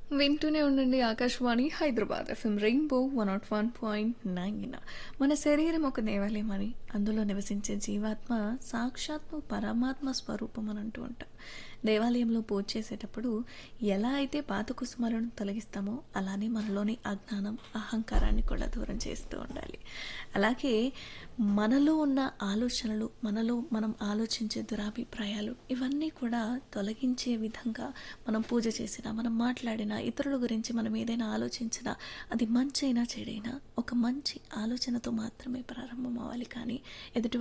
వింటూనే ఉండండి Akashvani Hyderabad FM rainbow one naught one point nine మన శరీరం ఒక దేవాలయం అని అందులో నివసించే జీవాత్మ సాక్షాత్తు పరమాత్మ స్వరూపం అని అంటూ ఉంటాం దేవాలయంలో పూజ చేసేటప్పుడు ఎలా అయితే పాత కుసుమాలను తొలగిస్తామో అలానే మనలోని అజ్ఞానం అహంకారాన్ని కూడా దూరం చేస్తూ ఉండాలి అలాగే మనలో ఉన్న ఆలోచనలు మనలో మనం ఆలోచించే దురాభిప్రాయాలు ఇవన్నీ కూడా తొలగించే విధంగా మనం పూజ చేసినా మనం మాట్లాడినా ఇతరుల గురించి మనం ఏదైనా ఆలోచించినా అది మంచైనా చెడైనా ఒక మంచి ఆలోచనతో మాత్రమే ప్రారంభం అవ్వాలి కానీ ఎదుటి